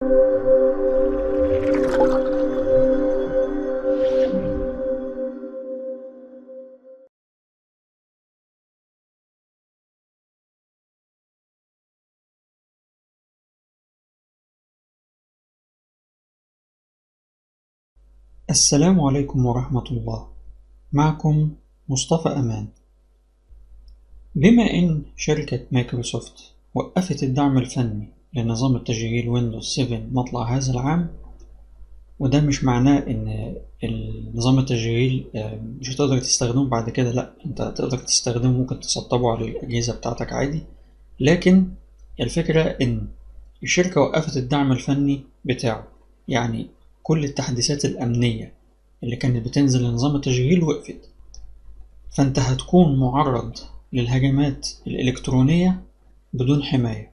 السلام عليكم ورحمة الله معكم مصطفى أمان بما إن شركة مايكروسوفت وقفت الدعم الفني لنظام التشغيل ويندوز 7 مطلع هذا العام وده مش معناه إن نظام التشغيل مش هتقدر تستخدمه بعد كده لأ أنت هتقدر تستخدمه ممكن تسطبه على الأجهزة بتاعتك عادي لكن الفكرة إن الشركة وقفت الدعم الفني بتاعه يعني كل التحديثات الأمنية اللي كانت بتنزل لنظام التشغيل وقفت فأنت هتكون معرض للهجمات الإلكترونية بدون حماية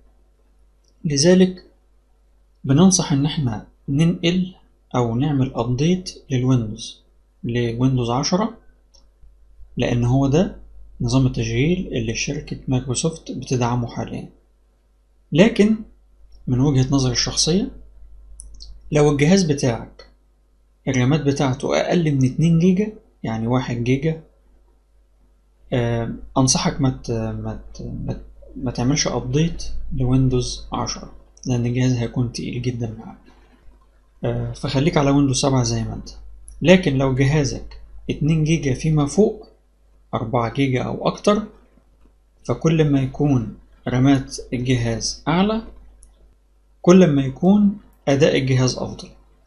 لذلك بننصح إن احنا ننقل أو نعمل أبديت للويندوز لويندوز عشرة لأن هو ده نظام التشغيل اللي شركة مايكروسوفت بتدعمه حاليا لكن من وجهة نظري الشخصية لو الجهاز بتاعك الرامات بتاعته أقل من اتنين جيجا يعني واحد جيجا آه أنصحك ما مت مت مت ما تعملش أبديت لويندوز عشرة لأن الجهاز هيكون تقيل جدا معاك آه فخليك على ويندوز سبعة زي ما انت لكن لو جهازك اتنين جيجا فيما فوق أربعة جيجا أو أكتر فكل ما يكون رامات الجهاز أعلى كل ما يكون أداء الجهاز أفضل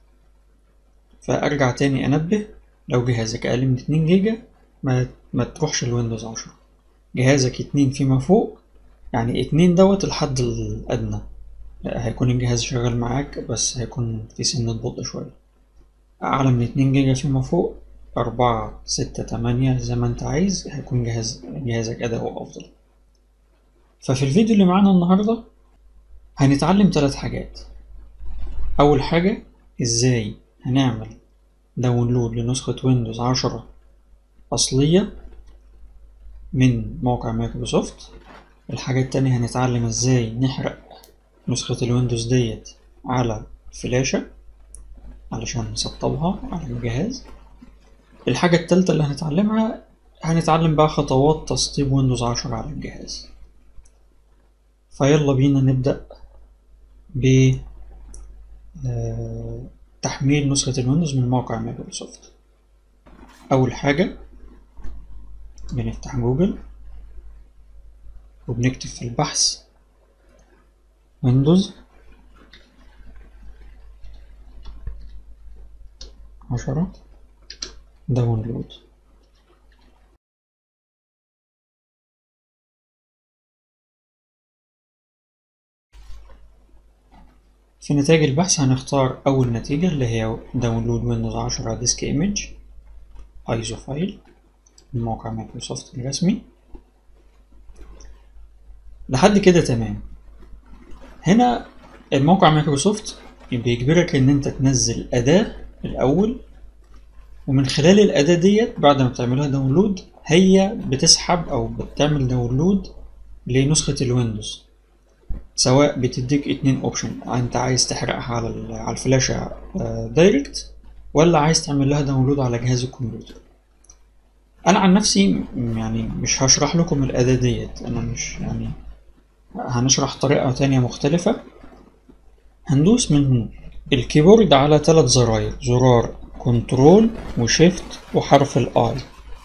فأرجع تاني أنبه لو جهازك أقل من اتنين جيجا ما, ما تروحش لويندوز عشرة جهازك اتنين فيما فوق يعني اتنين دوت الحد الأدنى هيكون الجهاز شغال معاك بس هيكون في سنة بطء شوية أعلى من اتنين جيجا فيما فوق أربعة ستة تمانية زي ما أنت عايز هيكون جهاز جهازك أداؤه أفضل ففي الفيديو اللي معانا النهاردة هنتعلم تلات حاجات أول حاجة إزاي هنعمل داونلود لنسخة ويندوز عشرة أصلية من موقع مايكروسوفت الحاجة التانية هنتعلم إزاي نحرق نسخة الويندوز ديت على فلاشة علشان نسطبها على الجهاز الحاجة التالتة اللي هنتعلمها هنتعلم بقى خطوات تسطيب ويندوز عشرة على الجهاز فيلا بينا نبدأ ب تحميل نسخة الويندوز من موقع مايكروسوفت أول حاجة بنفتح جوجل وبنكتب في البحث ويندوز عشرة داونلود في نتائج البحث هنختار أول نتيجة اللي هي داونلود ويندوز عشرة ديسك ايمج ايزو فايل من موقع مايكروسوفت الرسمي لحد كده تمام هنا الموقع مايكروسوفت بيجبرك ان انت تنزل أداة الأول ومن خلال الأداة ديت بعد ما بتعملها داونلود هي بتسحب أو بتعمل داونلود لنسخة الويندوز سواء بتديك اتنين اوبشن انت عايز تحرقها على على الفلاشة دايركت ولا عايز تعمل لها داونلود على جهاز الكمبيوتر انا عن نفسي يعني مش هشرح لكم الاداة ديت انا مش يعني هنشرح طريقة تانية مختلفة هندوس من الكيبورد على ثلاث زراير زرار كنترول وشيفت وحرف الاي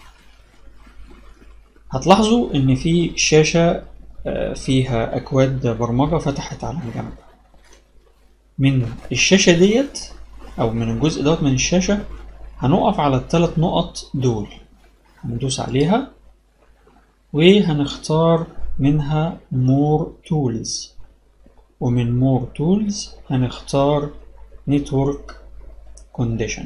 هتلاحظوا ان في شاشة فيها أكواد برمجة فتحت على الجنب من الشاشة ديت أو من الجزء دوت من الشاشة هنقف على الثلاث نقط دول هندوس عليها وهنختار منها More Tools ومن More Tools هنختار Network Condition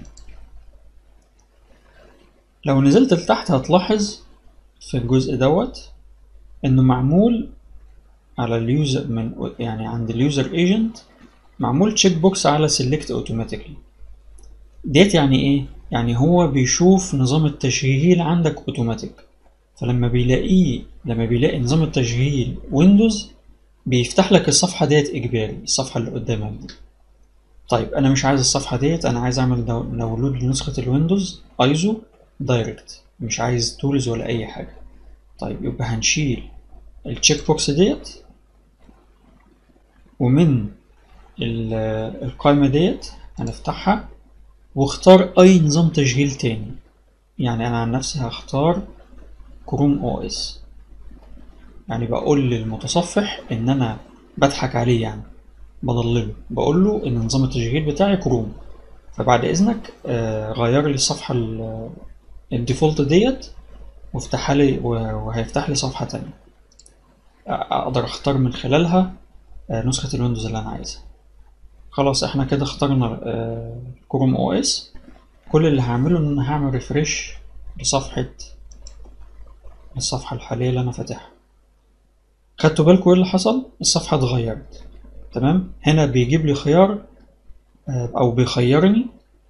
لو نزلت لتحت هتلاحظ في الجزء دوت انه معمول على اليوزر من يعني عند اليوزر ايجنت معمول تشيك بوكس على سيلكت اوتوماتيكلي ديت يعني ايه يعني هو بيشوف نظام التشغيل عندك اوتوماتيك فلما بيلاقيه لما بيلاقي نظام التشغيل ويندوز بيفتح لك الصفحة ديت اجباري الصفحة اللي قدامك دي طيب انا مش عايز الصفحة ديت انا عايز اعمل داونلود لنسخة الويندوز ايزو دايركت مش عايز تولز ولا اي حاجة طيب يبقى هنشيل التشيك بوكس ديت ومن القائمة ديت هنفتحها واختار اي نظام تشغيل تاني يعني انا عن نفسي هختار كروم او اس يعني بقول للمتصفح ان انا بضحك عليه يعني بضلله بقول له ان نظام التشغيل بتاعي كروم فبعد اذنك آه غير لي الصفحة الديفولت ديت وافتحها لي وهيفتح لي صفحة تانية اقدر اختار من خلالها آه نسخة الويندوز اللي انا عايزها خلاص احنا كده اخترنا آه كروم او اس كل اللي هعمله ان انا هعمل ريفرش لصفحة الصفحة الحالية اللي انا فاتحها خدتوا بالكم ايه اللي حصل الصفحة اتغيرت تمام هنا بيجيب لي خيار او بيخيرني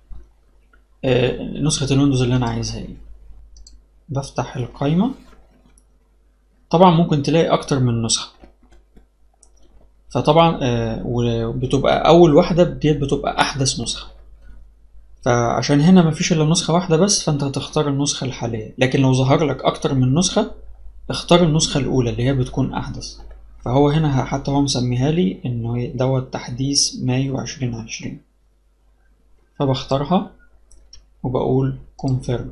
نسخة الويندوز اللي انا عايزها ايه بفتح القايمة طبعا ممكن تلاقي اكتر من نسخة فطبعا وبتبقى اول واحدة ديت بتبقى احدث نسخة فعشان هنا مفيش الا نسخة واحدة بس فانت هتختار النسخة الحالية لكن لو ظهر لك اكتر من نسخة اختار النسخة الاولى اللي هي بتكون احدث فهو هنا حتى هو مسميها لي انه دوت تحديث مايو عشرين عشرين فبختارها وبقول confirm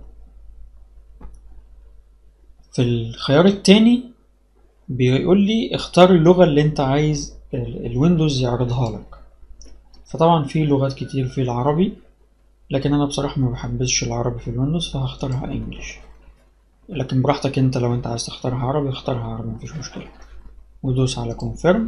في الخيار التاني بيقول لي اختار اللغة اللي انت عايز الويندوز يعرضها لك فطبعا في لغات كتير في العربي لكن انا بصراحة ما بحبش العربي في الويندوز فهختارها انجلش لكن براحتك انت لو انت عايز تختارها عربي اختارها عربي مفيش مشكلة ودوس على confirm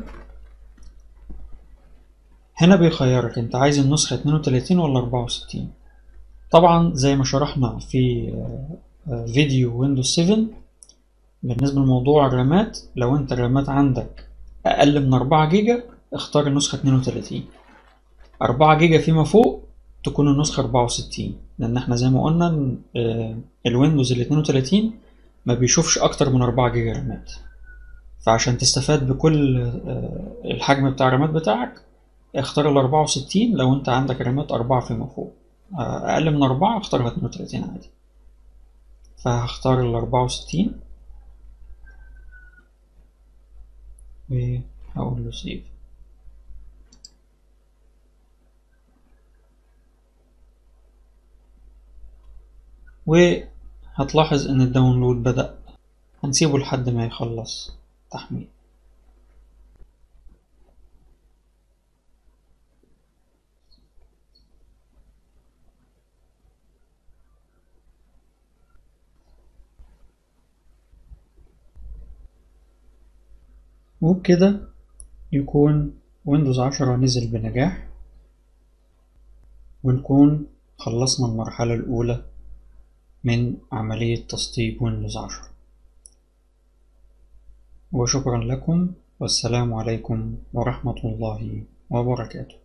هنا بيخيرك انت عايز النسخة 32 ولا 64 طبعا زي ما شرحنا في فيديو ويندوز 7 بالنسبة لموضوع الرامات لو انت الرامات عندك اقل من 4 جيجا اختار النسخة 32 4 جيجا فيما فوق تكون النسخة 64 لان احنا زي ما قلنا الويندوز ال 32 ما بيشوفش اكتر من 4 جيجا رامات فعشان تستفاد بكل الحجم بتاع الرامات بتاعك اختار ال 64 لو انت عندك رامات أربعة فيما فوق أقل من أربعة اختارها 32 عادي فهختار ال 64 وهقول له سيف وهتلاحظ ان الداونلود بدأ هنسيبه لحد ما يخلص تحميل وبكده يكون ويندوز عشرة نزل بنجاح ونكون خلصنا المرحلة الأولى من عملية تسطيب ويندوز عشرة وشكرا لكم والسلام عليكم ورحمة الله وبركاته